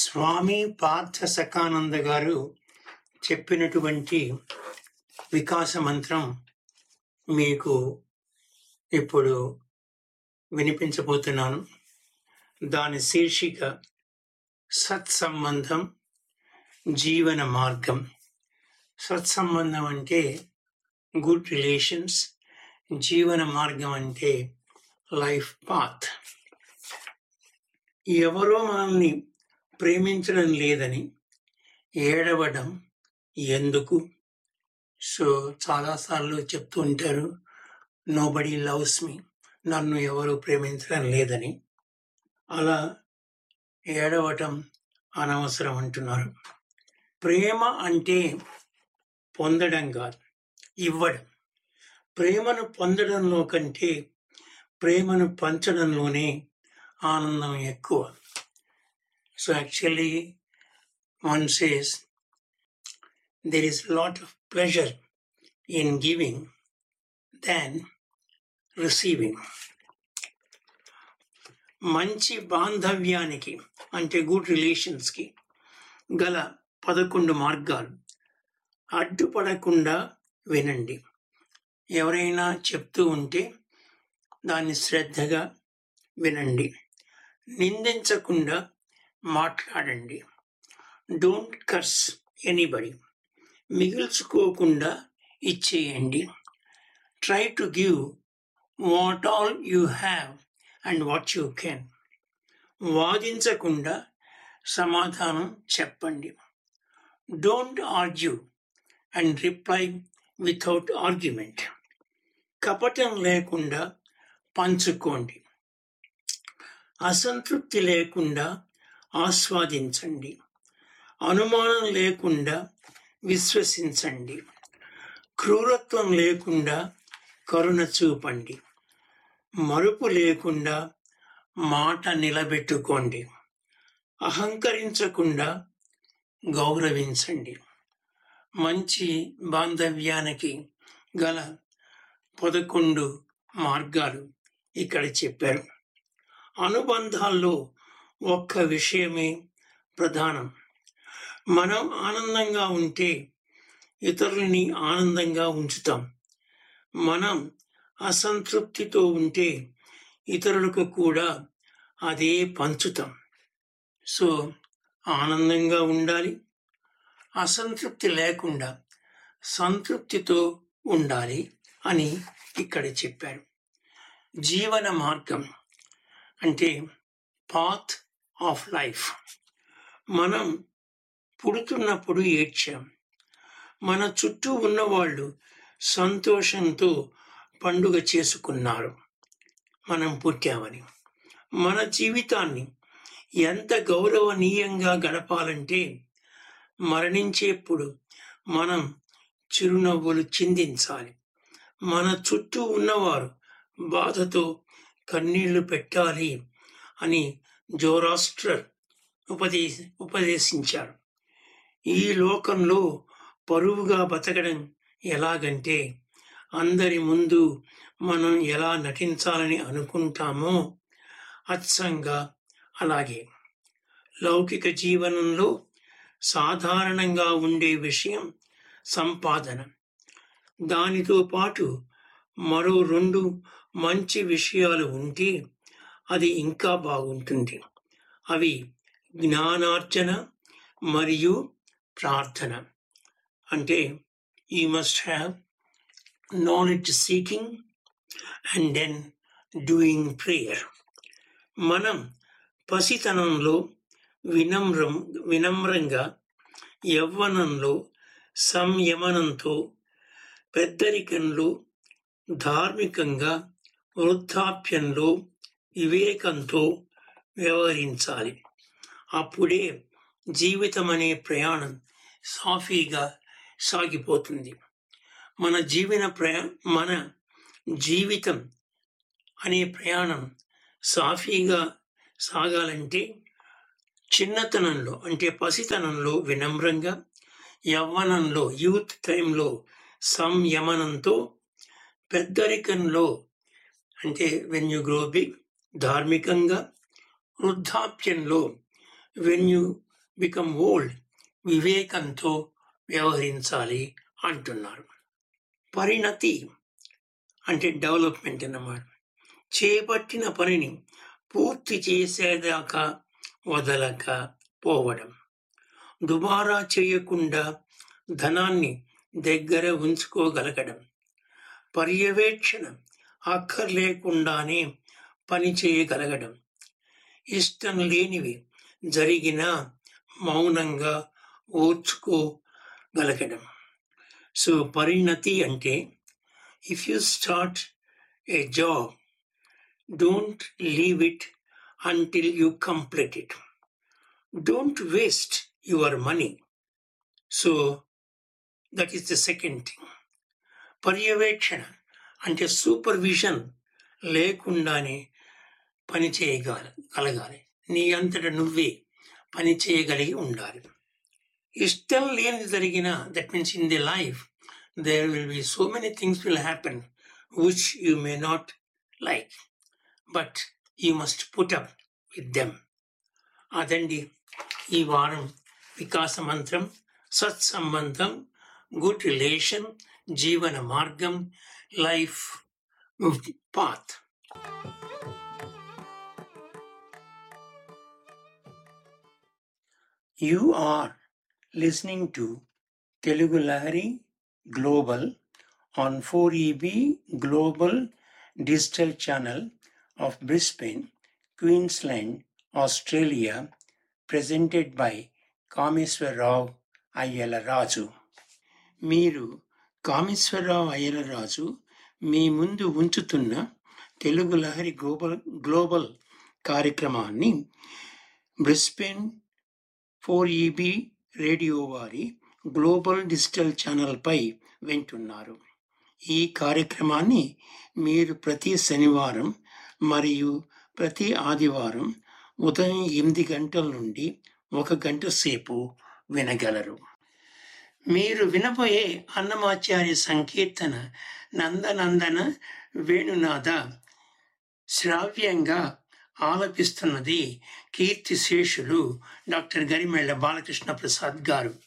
స్వామి పార్థ సకానంద గారు చెప్పినటువంటి వికాస మంత్రం మీకు ఇప్పుడు వినిపించబోతున్నాను దాని శీర్షిక సత్సంబంధం జీవన మార్గం సత్సంబంధం అంటే గుడ్ రిలేషన్స్ జీవన మార్గం అంటే లైఫ్ పాత్ ఎవరో మనల్ని ప్రేమించడం లేదని ఏడవడం ఎందుకు సో చాలాసార్లు చెప్తూ ఉంటారు నో బడీ లవ్స్ మీ నన్ను ఎవరు ప్రేమించడం లేదని అలా ఏడవటం అనవసరం అంటున్నారు ప్రేమ అంటే పొందడం కాదు ఇవ్వడం ప్రేమను పొందడంలో కంటే ప్రేమను పంచడంలోనే ఆనందం ఎక్కువ so actually one says there is lot of pleasure in giving than receiving మంచి బాంధవ్యానికి అంటే గుడ్ రిలేషన్స్కి గల పదకొండు మార్గాలు అడ్డుపడకుండా వినండి ఎవరైనా చెప్తూ ఉంటే దాన్ని శ్రద్ధగా వినండి నిందించకుండా మాట్లాడండి డోంట్ కర్స్ ఎనీబడి మిగుల్చుకోకుండా ఇచ్చేయండి try to give what all you have and what you can వాదించకుండా సమాధానం చెప్పండి don't argue and reply without argument కపటం లేకుండా పంచుకోండి అసంతృప్తి లేకుండా ఆస్వాదించండి అనుమానం లేకుండా విశ్వసించండి క్రూరత్వం లేకుండా కరుణ చూపండి మరుపు లేకుండా మాట నిలబెట్టుకోండి అహంకరించకుండా గౌరవించండి మంచి బాంధవ్యానికి గల పదకొండు మార్గాలు ఇక్కడ చెప్పారు అనుబంధాల్లో ఒక్క విషయమే ప్రధానం మనం ఆనందంగా ఉంటే ఇతరులని ఆనందంగా ఉంచుతాం మనం అసంతృప్తితో ఉంటే ఇతరులకు కూడా అదే పంచుతాం సో ఆనందంగా ఉండాలి అసంతృప్తి లేకుండా సంతృప్తితో ఉండాలి అని ఇక్కడ చెప్పారు జీవన మార్గం అంటే పాత్ ఆఫ్ లైఫ్ మనం పుడుతున్నప్పుడు ఏడ్చాం మన చుట్టూ ఉన్నవాళ్ళు సంతోషంతో పండుగ చేసుకున్నారు మనం పుట్టామని మన జీవితాన్ని ఎంత గౌరవనీయంగా గడపాలంటే మరణించేప్పుడు మనం చిరునవ్వులు చిందించాలి మన చుట్టూ ఉన్నవారు బాధతో కన్నీళ్లు పెట్టాలి అని జోరాస్ట్రర్ ఉపదేశ ఉపదేశించారు ఈ లోకంలో పరువుగా బతకడం ఎలాగంటే అందరి ముందు మనం ఎలా నటించాలని అనుకుంటామో అచ్చంగా అలాగే లౌకిక జీవనంలో సాధారణంగా ఉండే విషయం సంపాదన దానితో పాటు మరో రెండు మంచి విషయాలు ఉంటే అది ఇంకా బాగుంటుంది అవి జ్ఞానార్జన మరియు ప్రార్థన అంటే you must have knowledge seeking and then doing prayer మనం పసితనంలో వినమ్రం వినమ్రంగా యవ్వనంలో సంయమనంతో పెద్దరికంలో ధార్మికంగా వృద్ధాప్యంలో వివేకంతో వ్యవహరించాలి అప్పుడే జీవితం అనే ప్రయాణం సాఫీగా సాగిపోతుంది మన జీవన ప్రయా మన జీవితం అనే ప్రయాణం సాఫీగా సాగాలంటే చిన్నతనంలో అంటే పసితనంలో వినమ్రంగా యవ్వనంలో యూత్ టైంలో సంయమనంతో పెద్దరికంలో అంటే వెన్ యు గ్రో బిగ్ ధార్మికంగా వృద్ధాప్యంలో వెన్ యు బికమ్ ఓల్డ్ వివేకంతో వ్యవహరించాలి అంటున్నారు పరిణతి అంటే డెవలప్మెంట్ అన్నమాట చేపట్టిన పనిని పూర్తి చేసేదాకా వదలక పోవడం దుబారా చేయకుండా ధనాన్ని దగ్గర ఉంచుకోగలగడం పర్యవేక్షణ అక్కర్లేకుండానే పని చేయగలగడం ఇష్టం లేనివి జరిగినా మౌనంగా ఓర్చుకోగలగడం సో పరిణతి అంటే if you start a job don't leave it until you complete it don't waste your money so that is the second thing పర్యవేక్షణ అంటే సూపర్విజన్ లేకుండానే పని చేయగల కలగాలి నీ అంతట నువ్వే పని చేయగలిగి ఉండాలి ఇష్టం లేనిది జరిగిన that means in the life there will be so many things will happen which you may not like but you must put up with them అదండి ఈ వారం వికాస మంత్రం సత్సంబంధం గుడ్ రిలేషన్ జీవన మార్గం life path You are listening to Telugu Lahari Global on 4EB Global Digital Channel of Brisbane, Queensland, Australia, presented by Kameswararao Ayyala Raju మీరు కామేశ్వరరావు అయ్యల రాజు మీ ముందు ఉంచుతున్న తెలుగు లహరి గ్లోబల్ గ్లోబల్ కార్యక్రమాన్ని బ్రిస్బెన్ ఫోర్ ఈబీ రేడియో వారి గ్లోబల్ డిజిటల్ ఛానల్పై వింటున్నారు ఈ కార్యక్రమాన్ని మీరు ప్రతి శనివారం మరియు ప్రతి ఆదివారం ఉదయం ఎనిమిది గంటల నుండి ఒక గంట సేపు వినగలరు మీరు వినబోయే అన్నమాచార్య సంకీర్తన నందనందన వేణునాథ శ్రావ్యంగా ఆలపిస్తున్నది కీర్తిశేషులు డాక్టర్ గరిమెళ్ల బాలకృష్ణ ప్రసాద్ గారు